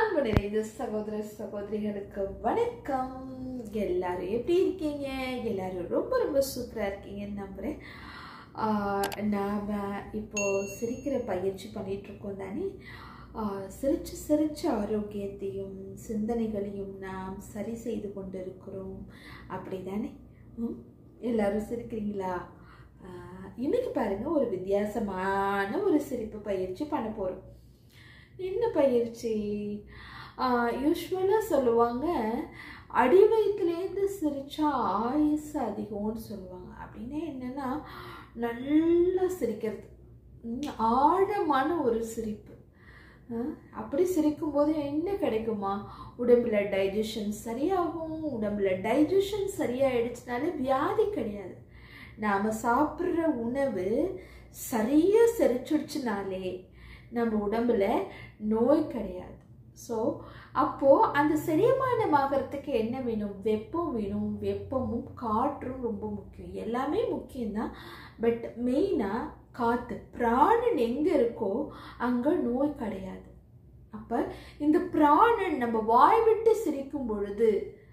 அன்பு நிறைந்த சகோதர சகோதரிகளுக்கு வணக்கம் எல்லாரும் எப்படி இருக்கீங்க எல்லாரும் ரொம்ப ரொம்ப சூப்பராக இருக்கீங்கன்னு நம்புகிறேன் நாம் இப்போ சிரிக்கிற பயிற்சி பண்ணிட்டு இருக்கோம் தானே ஆஹ் சிரிச்சு சிரிச்சு ஆரோக்கியத்தையும் சிந்தனைகளையும் நாம் சரி செய்து கொண்டிருக்கிறோம் அப்படி தானே ம் எல்லாரும் சிரிக்கிறீங்களா ஆஹ் இன்னைக்கு பாருங்க ஒரு வித்தியாசமான ஒரு சிரிப்பு பயிற்சி பண்ண போகிறோம் என்ன பயிற்சி யூஸ்வலாக சொல்லுவாங்க அடி வயிற்றுலேருந்து சிரிச்சா ஆயுசு அதிகம்னு சொல்லுவாங்க அப்படின்னா என்னென்னா நல்லா சிரிக்கிறது ம், ஆழமான ஒரு சிரிப்பு அஹ், அப்படி சிரிக்கும்போது என்ன கிடைக்குமா உடம்புல டைஜஷன் சரியாகும் உடம்புல டைஜஷன் சரியாயிடுச்சுனாலே வியாதி கிடையாது நாம் சாப்பிட்ற உணவு சரியாக செரிச்சிடுச்சுனாலே நம்ம உடம்புல நோய் கிடையாது ஸோ அப்போது அந்த செரிமானமாகறதுக்கு என்ன வேணும் வெப்பம் வேணும் வெப்பமும் காற்றும் ரொம்ப முக்கியம் எல்லாமே முக்கியம்தான் பட் மெயினாக காற்று பிராணன் எங்கே இருக்கோ அங்கே நோய் கிடையாது அப்போ இந்த பிராணன் நம்ம வாய் விட்டு சிரிக்கும் பொழுது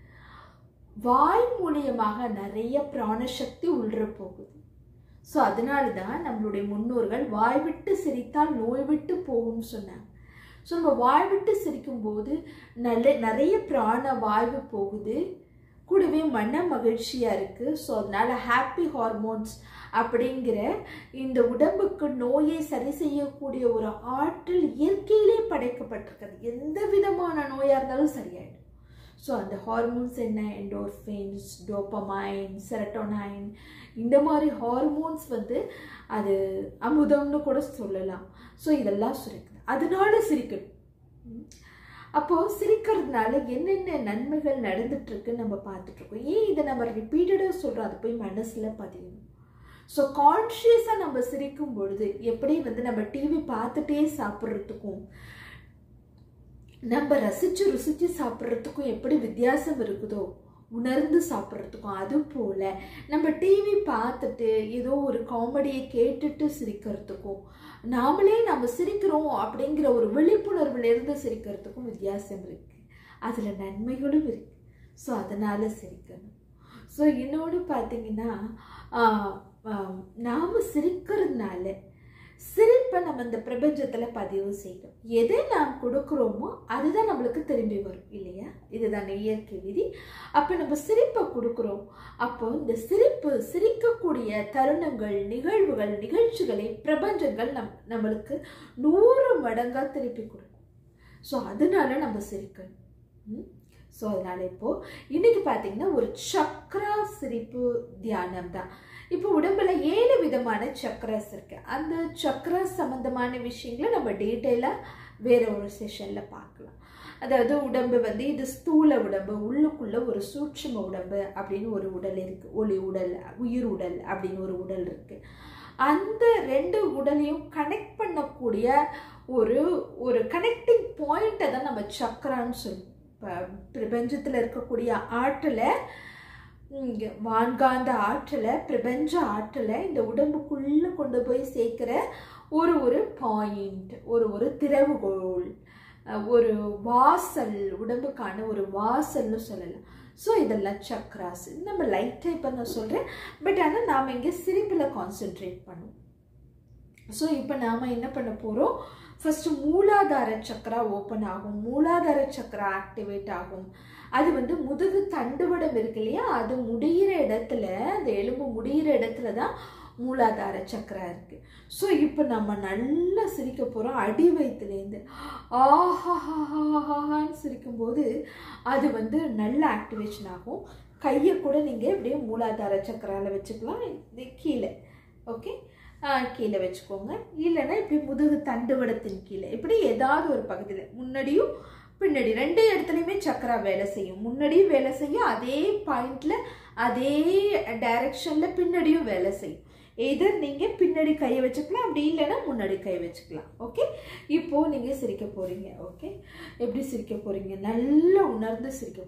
வாய் மூலியமாக நிறைய பிராணசக்தி உள்ள போகுது ஸோ அதனால தான் நம்மளுடைய முன்னோர்கள் வாய் விட்டு சிரித்தால் நோய் விட்டு போகும்னு சொன்னாங்க ஸோ நம்ம வாய் விட்டு சிரிக்கும்போது நல்ல நிறைய பிராண வாய்வு போகுது கூடவே மன மகிழ்ச்சியாக இருக்குது ஸோ அதனால் ஹாப்பி ஹார்மோன்ஸ் அப்படிங்கிற இந்த உடம்புக்கு நோயை சரி செய்யக்கூடிய ஒரு ஆற்றல் இயற்கையிலே படைக்கப்பட்டிருக்கிறது எந்த விதமான நோயாக இருந்தாலும் சரியாயிடும் ஸோ அந்த ஹார்மோன்ஸ் என்ன என்டோர்ஃபின்ஸ் டோப்பமைன் செரட்டோனைன் இந்த மாதிரி ஹார்மோன்ஸ் வந்து அது அமுதம்னு கூட சொல்லலாம் ஸோ இதெல்லாம் சுரிக்குது அதனால சிரிக்கணும் ம். அப்போ சிரிக்கிறதுனால என்னென்ன நன்மைகள் நடந்துட்டு இருக்குன்னு நம்ம பார்த்துட்டு இருக்கோம் ஏன் இதை நம்ம ரிப்பீட்டடாக சொல்கிறோம் அது போய் மனசில் பதியணும் ஸோ கான்ஷியஸாக நம்ம சிரிக்கும் பொழுது எப்படி வந்து நம்ம டிவி பார்த்துட்டே சாப்பிட்றதுக்கும் நம்ம ரசிச்சு ருசிச்சு சாப்பிட்றதுக்கும் எப்படி வித்தியாசம் இருக்குதோ உணர்ந்து சாப்பிட்றதுக்கும் அது போல நம்ம டிவி பார்த்துட்டு ஏதோ ஒரு காமெடியை கேட்டுட்டு சிரிக்கிறதுக்கும் நாமளே நம்ம சிரிக்கிறோம் அப்படிங்கிற ஒரு விழிப்புணர்வுல இருந்து சிரிக்கிறதுக்கும் வித்தியாசம் இருக்கு அதுல நன்மைகளும் இருக்கு ஸோ அதனால சிரிக்கணும் ஸோ இன்னொன்று பார்த்தீங்கன்னா ஆஹ், ஆஹ், நாம சிரிக்கிறதுனால சிரிப்பை நம்ம இந்த பிரபஞ்சத்தில் பதிவு செய்யணும் எதை நாம் கொடுக்குறோமோ அதுதான் நம்மளுக்கு திரும்பி வரும் இல்லையா இதுதான் இயற்கை விதி அப்போ நம்ம சிரிப்பை கொடுக்குறோம் அப்போ இந்த சிரிப்பு சிரிக்கக்கூடிய தருணங்கள் நிகழ்வுகள் நிகழ்ச்சிகளை பிரபஞ்சங்கள் நம் நம்மளுக்கு நூறு மடங்காக திருப்பி கொடுக்கும் ஸோ அதனால நம்ம சிரிக்கணும் ஸோ அதனால இப்போ இன்னைக்கு பார்த்தீங்கன்னா ஒரு சக்ரா சிரிப்பு தியானம் தான் இப்போ உடம்புல ஏழு விதமான சக்ராஸ் இருக்கு அந்த சக்ராஸ் சம்பந்தமான விஷயங்களை நம்ம டீட்டெயிலாக வேற ஒரு செஷனில் பார்க்கலாம் அதாவது உடம்பு வந்து இது ஸ்தூல உடம்பு உள்ளுக்குள்ள ஒரு சூட்சும உடம்பு அப்படின்னு ஒரு உடல் இருக்கு ஒளி உடல் உயிர் உடல் அப்படின்னு ஒரு உடல் இருக்கு அந்த ரெண்டு உடலையும் கனெக்ட் பண்ணக்கூடிய ஒரு ஒரு கனெக்டிங் பாயிண்ட்டை தான் நம்ம சக்கரான்னு சொல்லுவோம் இப்போ பிரபஞ்சத்தில் இருக்கக்கூடிய ஆற்றலை இங்க வான்காந்த ஆற்றலை பிரபஞ்ச ஆற்றலை இந்த உடம்புக்குள்ளே கொண்டு போய் சேர்க்கிற ஒரு ஒரு பாயிண்ட் ஒரு ஒரு திறவுகோல் அஹ் ஒரு வாசல் உடம்புக்கான ஒரு வாசல்னு சொல்லலாம் ஸோ இதெல்லாம் சக்ராஸ் நம்ம லைட்டாக இப்போ நான் சொல்கிறேன் பட் ஆனால் நாம் இங்கே சிரிப்பில் கான்சென்ட்ரேட் பண்ணுவோம் ஸோ இப்போ நாம் என்ன பண்ண போகிறோம் ஃபஸ்ட்டு மூலாதார சக்கரா ஓப்பன் ஆகும் மூலாதார சக்கரா ஆக்டிவேட் ஆகும் அது வந்து முதுகு தண்டுவடம் இருக்கு இல்லையா அது முடிகிற இடத்துல அந்த எலும்பு முடிகிற இடத்துல தான் மூலாதார சக்கரா இருக்கு ஸோ இப்போ நம்ம நல்லா சிரிக்க போகிறோம் அடி வயிற்றுலேருந்து ஆஹாஹாஹான்னு சிரிக்கும்போது அது வந்து நல்ல ஆக்டிவேஷன் ஆகும் கையை கூட நீங்கள் இப்படியே மூலாதார சக்கரால வச்சுக்கலாம் இது கீழே ஓகே கீழே வச்சுக்கோங்க இல்லைன்னா இப்படி முதுகு தண்டுவடத்தின் கீழே இப்படி ஏதாவது ஒரு பகுதியில் முன்னாடியும் பின்னாடி ரெண்டு இடத்துலையுமே சக்கரா வேலை செய்யும் முன்னாடியும் வேலை செய்யும் அதே பாயிண்ட்ல அதே டைரக்ஷன்ல பின்னாடியும் வேலை செய்யும் எதர் நீங்கள் பின்னாடி கையை வச்சுக்கலாம் அப்படி இல்லைன்னா முன்னாடி கை வச்சுக்கலாம் ஓகே இப்போ நீங்கள் சிரிக்க போறீங்க ஓகே எப்படி சிரிக்க போறீங்க நல்லா உணர்ந்து சிரிக்க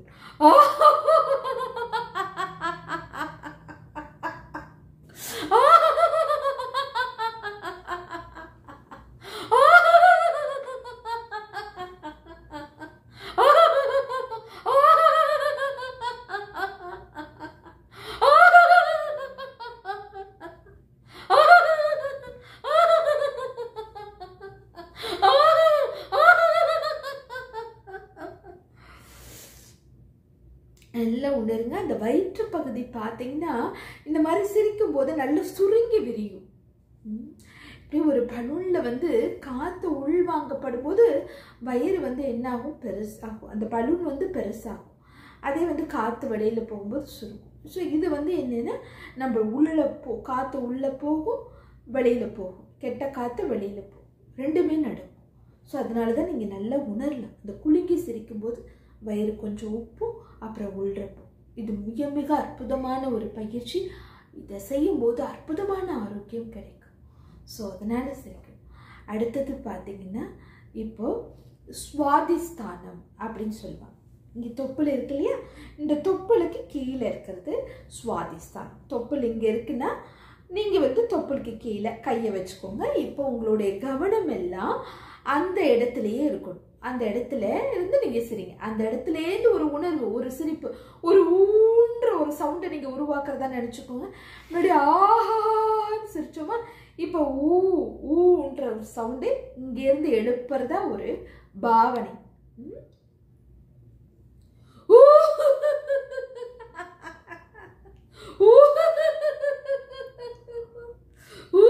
நல்லா உணருங்க அந்த வயிற்று பகுதி பார்த்தீங்கன்னா இந்த மாதிரி சிரிக்கும் போது நல்லா சுருங்கி விரியும் ம். இப்படி ஒரு பலூனில் வந்து காற்று உள்வாங்கப்படும் போது வயிறு வந்து என்னாகும் பெருசாகும் அந்த பலூன் வந்து பெருசாகும் அதே வந்து காற்று வெளியில் போகும்போது சுருங்கும் ஸோ இது வந்து என்னென்னா நம்ம உள்ளே போ காற்று உள்ளே போகும் வெளியில் போகும் கெட்ட காற்று வெளியில் போகும் ரெண்டுமே நடக்கும் ஸோ அதனால தான் நீங்கள் நல்லா உணரலாம் இந்த குலுங்கி சிரிக்கும்போது வயிறு கொஞ்சம் உப்பும் அப்புறம் உள்றப்போம் இது மிக மிக அற்புதமான ஒரு பயிற்சி இதை செய்யும்போது அற்புதமான ஆரோக்கியம் கிடைக்கும் ஸோ அதனால் சிரிக்கும் அடுத்தது பார்த்தீங்கன்னா இப்போ சுவாதிஸ்தானம் அப்படின்னு சொல்லுவாங்க இங்கே தொப்புள் இருக்கு இல்லையா இந்த தொப்புளுக்கு கீழே இருக்கிறது சுவாதிஸ்தானம் தொப்புள் இங்கே இருக்குன்னா நீங்கள் வந்து தொப்புளுக்கு கீழே கையை வச்சுக்கோங்க இப்போ உங்களுடைய கவனம் எல்லாம் அந்த இடத்துலையே இருக்கணும் அந்த இடத்துல இருந்து நீங்கள் சிரிங்க அந்த இடத்துலேருந்து ஒரு உணர்வு ஒரு சிரிப்பு ஒரு ஊன்ற ஒரு சவுண்டை நீங்கள் உருவாக்குறதா நினச்சிக்கோங்க முன்னாடி ஆஹான்னு சிரிச்சோமா இப்போ ஊ ஊன்ற ஒரு சவுண்டு இங்கேருந்து எழுப்புறதா ஒரு பாவனை ம்? ஊ! ஊ! ஊ!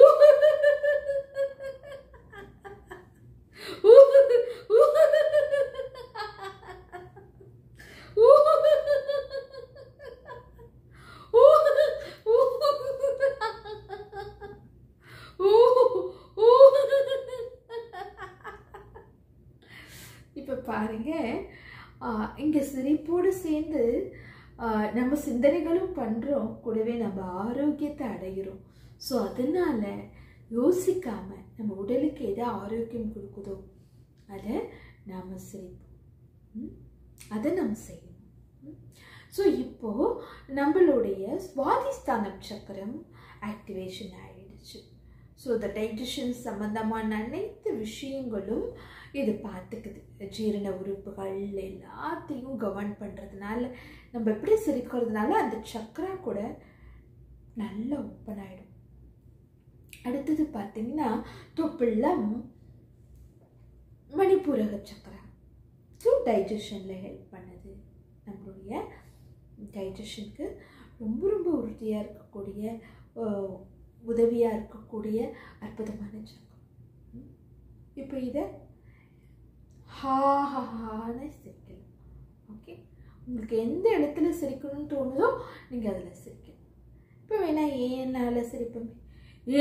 இப்போ பாருங்க ஆஹ் இங்க சிரிப்போடு சேர்ந்து ஆஹ் நம்ம சிந்தனைகளும் பண்றோம் கூடவே நம்ம ஆரோக்கியத்தை அடைகிறோம் ஸோ அதனால யோசிக்காம நம்ம உடலுக்கு எது ஆரோக்கியம் கொடுக்குதோ அதை நாம செய்வோம் ம்? அதை நம்ம செய்யணும் ஸோ இப்போ நம்மளுடைய சுவாதிஸ்தானம் சக்கரம் ஆக்டிவேஷன் ஆயிடுச்சு ஸோ இந்த டைஜஷன் சம்மந்தமான அனைத்து விஷயங்களும் இது பார்த்துக்குது ஜீரண உறுப்புகள் எல்லாத்தையும் கவர்ன் பண்ணுறதுனால நம்ம எப்படி சிரிக்கிறதுனால அந்த சக்கரா கூட நல்லா ஓப்பன் ஆகிடும் அடுத்தது பார்த்தீங்கன்னா தொப்பிள்ளம் மணிப்பூரக சக்கரா ஸோ டைஜஷனில் ஹெல்ப் பண்ணுது நம்மளுடைய டைஜஷனுக்கு ரொம்ப ரொம்ப உறுதியாக இருக்கக்கூடிய உதவியாக இருக்கக்கூடிய அற்புதமான சக்கரம் ம். இப்போ இதை ஹா ஹா ஹான்னு சிரிக்கலாம் ஓகே உங்களுக்கு எந்த இடத்துல சிரிக்கணும்னு தோணுதோ நீங்கள் அதில் சிரிக்கணும் இப்போ வேணா ஏன்னால சிரிப்போமே ஏ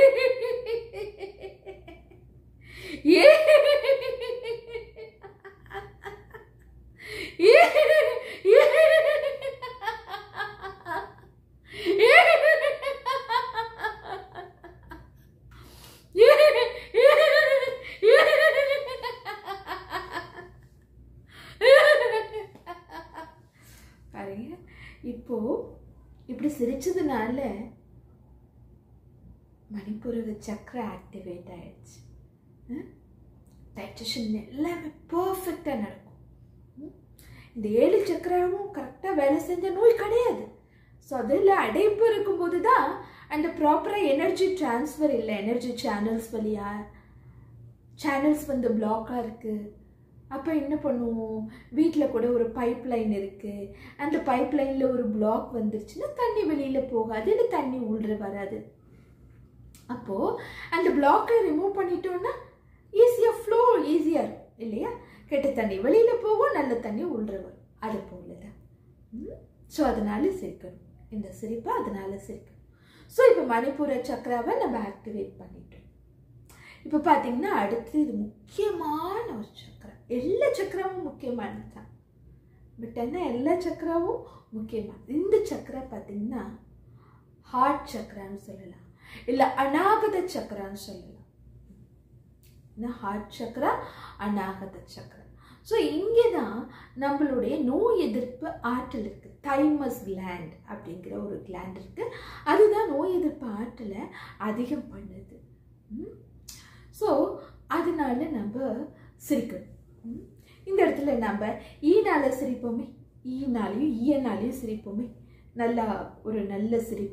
ஏ ஏ பாருங்க இப்போ இப்படி சிரிச்சதுனால மணிப்பூரக சக்கரை ஆக்டிவேட் ஆயிடுச்சு டைஜஷன் எல்லாமே பர்ஃபெக்டாக நடக்கும் ம்? இந்த ஏழு சக்கரமும் கரெக்டாக வேலை செஞ்ச நோய் கிடையாது ஸோ அதில் அடைப்பு இருக்கும்போது தான் அந்த ப்ராப்பராக எனர்ஜி ட்ரான்ஸ்ஃபர் இல்லை எனர்ஜி சேனல்ஸ் வழியா சேனல்ஸ் வந்து பிளாக்காக இருக்குது அப்போ என்ன பண்ணுவோம் வீட்டில் கூட ஒரு பைப் லைன் இருக்குது அந்த பைப் லைனில் ஒரு பிளாக் வந்துருச்சுன்னா தண்ணி வெளியில் போகாது இல்லை தண்ணி உள்ள வராது அப்போது அந்த பிளாக்கை ரிமூவ் பண்ணிட்டோன்னா ஈஸியாக ஃப்ளோ ஈஸியாக இருக்கும் இல்லையா கெட்ட தண்ணி வெளியில் போகும் நல்ல தண்ணி உள்ள வரும் அது போல தான் ஸோ அதனால சிரிக்கணும் இந்த சிரிப்பை அதனால சிரிக்கணும் ஸோ இப்போ மணிப்பூர சக்கராவை நம்ம ஆக்டிவேட் பண்ணிட்டோம் இப்போ பார்த்தீங்கன்னா அடுத்து இது முக்கியமான ஒரு சக்கரம் எல்லா சக்கரமும் முக்கியமானது தான் பட் என்ன எல்லா சக்கரமும் முக்கியமானது இந்த சக்கரம் பார்த்தீங்கன்னா ஹார்ட் சக்கரான்னு சொல்லலாம் இல்லை அநாகத சக்கரான்னு சொல்லலாம் ஹார்ட் சக்கரா அநாகத சக்கரா ஸோ இங்கே தான் நம்மளுடைய நோய் எதிர்ப்பு ஆற்றல் இருக்குது தைமஸ் கிளாண்ட் அப்படிங்கிற ஒரு கிளாண்ட் இருக்குது அதுதான் நோய் எதிர்ப்பு ஆற்றலை அதிகம் பண்ணுது ஸோ அதனால நம்ம சிரிக்கணும் ம்? இந்த இடத்துல நம்ம ஈனால சிரிப்போமே ஈனாலையும் ஈயனாலையும் சிரிப்போமே நல்லா ஒரு நல்ல சிரிப்பு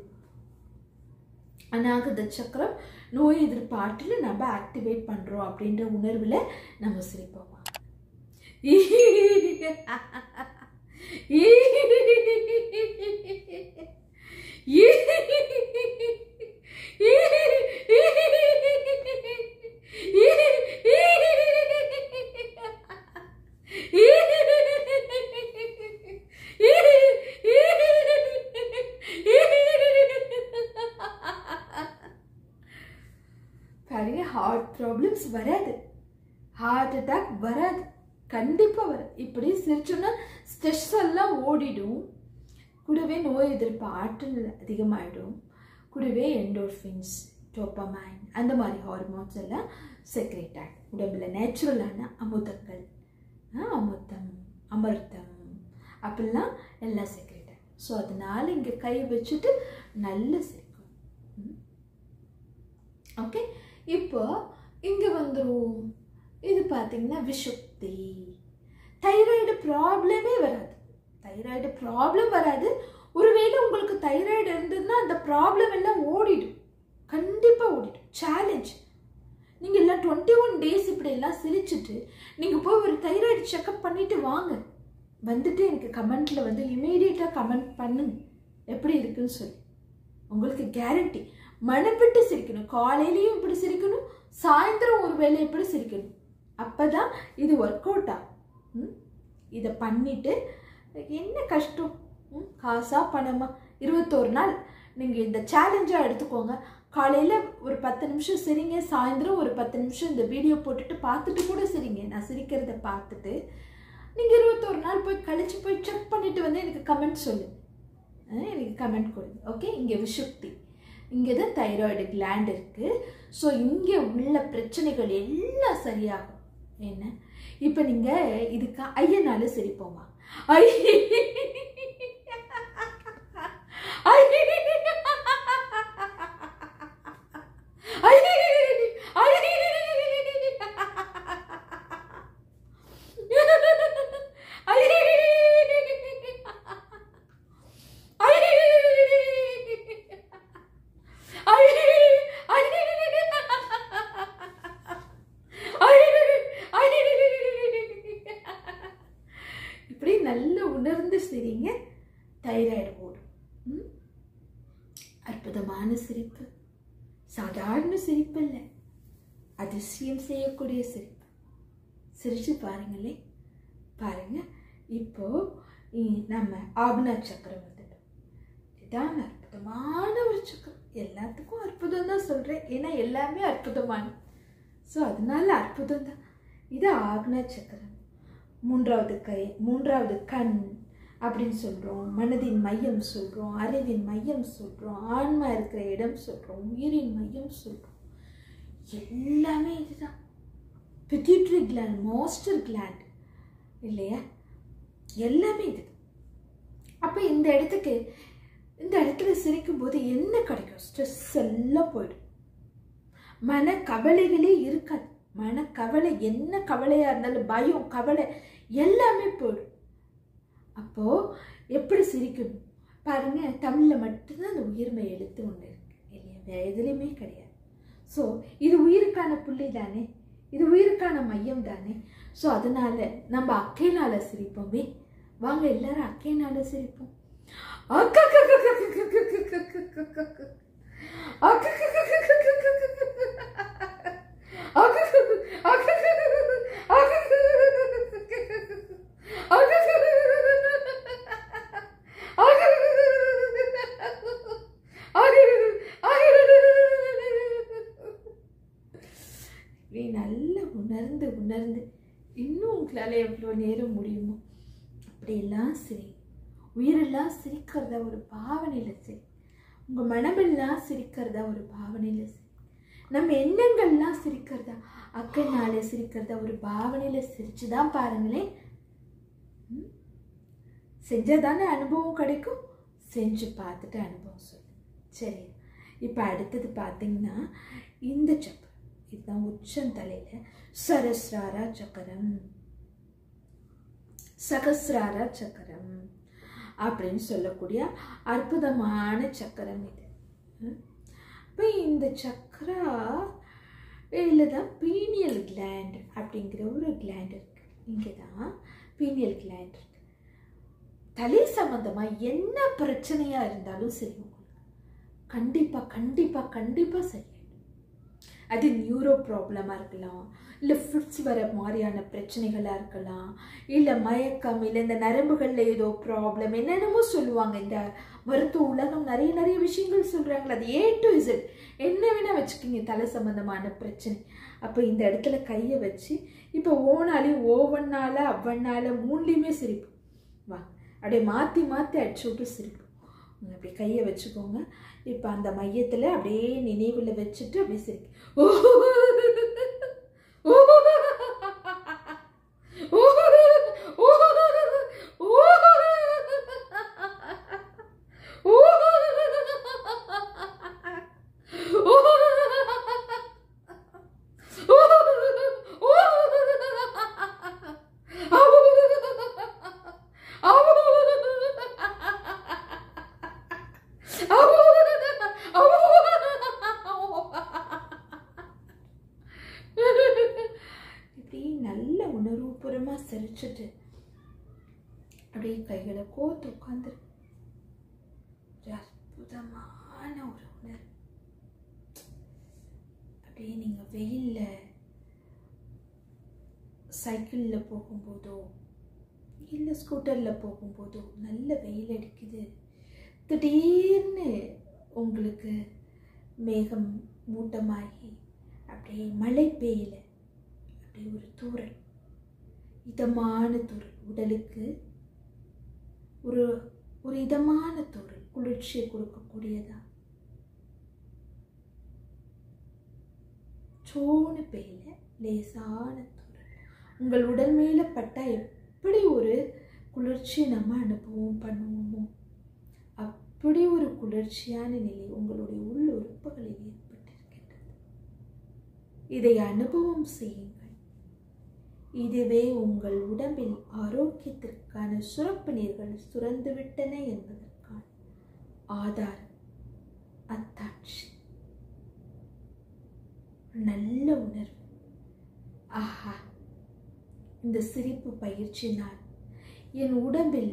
அநாகத சக்கரம் நோய் எதிர்ப்பு ஆற்றலை நம்ம ஆக்டிவேட் பண்ணுறோம் அப்படின்ற உணர்வில் நம்ம சிரிப்போமா பாருங்க ஹார்ட் ப்ராப்ளம்ஸ் வராது ஹார்ட் அட்டாக் வராது கண்டிப்பாக வராது இப்படி சிரிச்சோன்னா ஸ்ட்ரெஸ் எல்லாம் ஓடிடும் கூடவே நோய் எதிர்ப்பு ஆற்றல் அதிகமாகிடும் கூடவே என்டோர்ஃபின்ஸ் டோப்பமைன் அந்த மாதிரி ஹார்மோன்ஸ் எல்லாம் செக்ரேட் ஆகும் உடம்புல நேச்சுரலான அமுதங்கள் ஆ, அமுதம் அமிர்தம் அப்படிலாம் எல்லாம் செக்ரேட் ஆகும் ஸோ அதனால இங்கே கை வச்சுட்டு நல்ல சிரிக்கும் ஓகே இப்போ இங்கே வந்துடும் இது பார்த்தீங்கன்னா விஷுப்தி தைராய்டு ப்ராப்ளமே வராது தைராய்டு ப்ராப்ளம் வராது ஒருவேளை உங்களுக்கு தைராய்டு இருந்ததுன்னா அந்த ப்ராப்ளம் எல்லாம் ஓடிடும் கண்டிப்பாக ஓடிடும் சேலஞ்ச் நீங்கள் எல்லாம் டுவெண்ட்டி ஒன் டேஸ் இப்படி எல்லாம் சிரிச்சிட்டு நீங்கள் போய் ஒரு தைராய்டு செக்கப் பண்ணிட்டு வாங்க வந்துட்டு எனக்கு கமெண்ட்டில் வந்து இமீடியட்டாக கமெண்ட் பண்ணுங்க எப்படி இருக்குன்னு சொல்லி உங்களுக்கு கேரண்டி மனப்பிட்டு சிரிக்கணும் காலையிலையும் இப்படி சிரிக்கணும் சாயந்தரம் ஒரு வேளை இப்படி சிரிக்கணும் அப்போ தான் இது ஒர்க் அவுட் ஆகும் ம்? இதை பண்ணிட்டு என்ன கஷ்டம் ம்? காசா பணமா இருபத்தோரு நாள் நீங்கள் இந்த சேலஞ்சாக எடுத்துக்கோங்க காலையில் ஒரு பத்து நிமிஷம் சிரிங்க சாயந்தரம் ஒரு பத்து நிமிஷம் இந்த வீடியோ போட்டுட்டு பார்த்துட்டு கூட சிரிங்க நான் சிரிக்கிறத பார்த்துட்டு நீங்கள் இருபத்தோரு நாள் போய் கழிச்சு போய் செக் பண்ணிட்டு வந்து எனக்கு கமெண்ட் சொல்லு அஹ் எனக்கு கமெண்ட் கொடுங்க ஓகே இங்கே விஷுக்தி இங்கே தான் தைராய்டு கிளாண்ட் இருக்குது ஸோ இங்கே உள்ள பிரச்சனைகள் எல்லாம் சரியாகும் என்ன இப்போ நீங்கள் இதுக்கு ஐயனால சிரிப்போமா ஐ இப்படி நல்ல உணர்ந்து சிரிங்க தைராய்டு ஓடும் ம்? அற்புதமான சிரிப்பு சாதாரண சிரிப்பு இல்லை அதிசயம் செய்யக்கூடிய சிரிப்பு சிரிச்சு பாருங்களே பாருங்க இப்போ இ- நம்ம ஆக்னா சக்கரம் வந்துடும் இதான் அற்புதமான ஒரு சக்கரம் எல்லாத்துக்கும் அற்புதம் தான் சொல்கிறேன் ஏன்னா எல்லாமே அற்புதமான ஸோ அதனால அற்புதம் தான் இது ஆக்னா சக்கரம் மூன்றாவது கை மூன்றாவது கண் அப்படின்னு சொல்கிறோம் மனதின் மையம் சொல்கிறோம் அறிவின் மையம் சொல்கிறோம் ஆன்மா இருக்கிற இடம் சொல்கிறோம் உயிரின் மையம் சொல்கிறோம் எல்லாமே இதுதான் பிட்யூட்ரி கிளாண்ட் மாஸ்டர் கிளாண்ட் இல்லையா எல்லாமே இது அப்போ இந்த இடத்துக்கு இந்த இடத்துல சிரிக்கும் போது என்ன கிடைக்கும் ஸ்ட்ரெஸ் எல்லாம் போயிடும் மன கவலைகளே இருக்காது மன கவலை என்ன கவலையாக இருந்தாலும் பயம் கவலை எல்லாமே போயிடும் அப்போது எப்படி சிரிக்கணும் பாருங்க தமிழில் மட்டும்தான் அந்த உயிர்மை எழுத்து ஒன்று இருக்கு இல்லையா வேற எதுலேயுமே கிடையாது ஸோ இது உயிருக்கான புள்ளி தானே இது உயிருக்கான மையம் தானே ஸோ அதனால நம்ம அக்கைனால சிரிப்போமே வாங்க எல்லாரும் அக்கைனால சிரிப்போம் அக்கா நீ நல்லா உணர்ந்து உணர்ந்து இன்னும் உங்களால் எவ்வளோ நேரம் முடியுமோ அப்படியெல்லாம் சரி உயிரெல்லாம் சிரிக்கிறதா ஒரு பாவனையில் சரி உங்கள் மனமெல்லாம் சிரிக்கிறதா ஒரு பாவனையில் சரி நம்ம எண்ணங்கள்லாம் சிரிக்கிறதா அக்கனால சிரிக்கிறதா ஒரு பாவனையில் சிரிச்சு தான் பாருங்களேன் ம்? செஞ்சதானே அனுபவம் கிடைக்கும் செஞ்சு பார்த்துட்டு அனுபவம் சொல்லு சரி இப்போ அடுத்தது பார்த்தீங்கன்னா இந்த சக்கரம் இதுதான் உச்சந்தலையில் சரஸ்ராரா சக்கரம் சகசிராரா சக்கரம் அப்படின்னு சொல்லக்கூடிய அற்புதமான சக்கரம் இது இப்போ இந்த சக்கரா இதில் தான் பீனியல் கிளாண்ட் அப்படிங்கிற ஒரு கிளாண்ட் இருக்கு இங்கே தான் பீனியல் கிளாண்ட் இருக்கு தலை சம்பந்தமா என்ன பிரச்சனையா இருந்தாலும் சரி உங்களுக்கு கண்டிப்பா கண்டிப்பா கண்டிப்பா சரி அது நியூரோ ப்ராப்ளமாக இருக்கலாம் இல்லை ஃபிட்ஸ் வர மாதிரியான பிரச்சனைகளாக இருக்கலாம் இல்லை மயக்கம் இல்லை இந்த நரம்புகளில் ஏதோ ப்ராப்ளம் என்னென்னமோ சொல்லுவாங்க இந்த மருத்துவ உலகம் நிறைய நிறைய விஷயங்கள் சொல்கிறாங்களே அது ஏ டு இசட் என்ன வேணால் வச்சுக்கிங்க தலை சம்மந்தமான பிரச்சனை அப்போ இந்த இடத்துல கையை வச்சு இப்போ ஓனாலே ஓவன்னால அவ்வண்ணால மூணுலேயுமே சிரிப்பு வா அப்படியே மாற்றி மாற்றி அடிச்சு விட்டு சிரிப்பு அப்படி கையை வச்சுக்கோங்க இப்போ அந்த மையத்தில் அப்படியே நினைவில் வச்சுட்டு அப்படியே சிரிக்க ஓ ஓ ஓ இப்படி நல்ல உணர்வுபூர்வமாக சிரிச்சுட்டு அப்படியே கைகளை கோத்து உட்காந்துரு ஒரு அற்புதமான ஒரு உணர்வு அப்படியே நீங்கள் வெயிலில் சைக்கிளில் போகும்போதோ இல்லை ஸ்கூட்டரில் போகும்போதோ நல்ல வெயில் அடிக்குது திடீர்னு உங்களுக்கு மேகம் மூட்டமாகி அப்படியே மழை பெய்யல அப்படியே ஒரு தூறல் இதமான தூறல் உடலுக்கு ஒரு ஒரு இதமான தூறல் குளிர்ச்சியை கொடுக்கக்கூடியதா சோனு பெய்யல லேசான தூறல் உங்கள் உடல் மேலே பட்டா எப்படி ஒரு குளிர்ச்சியை நம்ம அனுபவம் பண்ணுவோமோ அப்படி ஒரு குளிர்ச்சியான நிலை உங்களுடைய உள் உறுப்புகளில் ஏற்பட்டிருக்கின்றது இதை அனுபவம் செய்யுங்கள் இதுவே உங்கள் உடம்பில் ஆரோக்கியத்திற்கான சுரப்பு நீர்கள் சுரந்துவிட்டன என்பதற்கான ஆதாரம் அத்தாட்சி நல்ல உணர்வு ஆஹா இந்த சிரிப்பு பயிற்சினால் என் உடம்பில்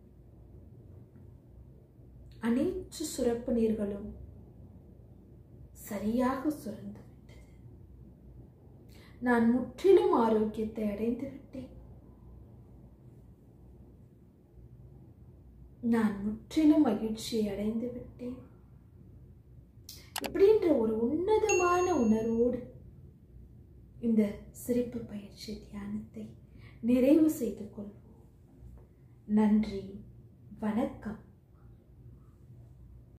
அனைத்து சுரப்பு நீர்களும் சரியாக சுரந்து விட்டது நான் முற்றிலும் ஆரோக்கியத்தை அடைந்து விட்டேன் நான் முற்றிலும் மகிழ்ச்சியை அடைந்து விட்டேன் இப்படின்ற ஒரு உன்னதமான உணர்வோடு இந்த சிரிப்பு பயிற்சி தியானத்தை நிறைவு செய்து கொள்வோம் நன்றி வணக்கம்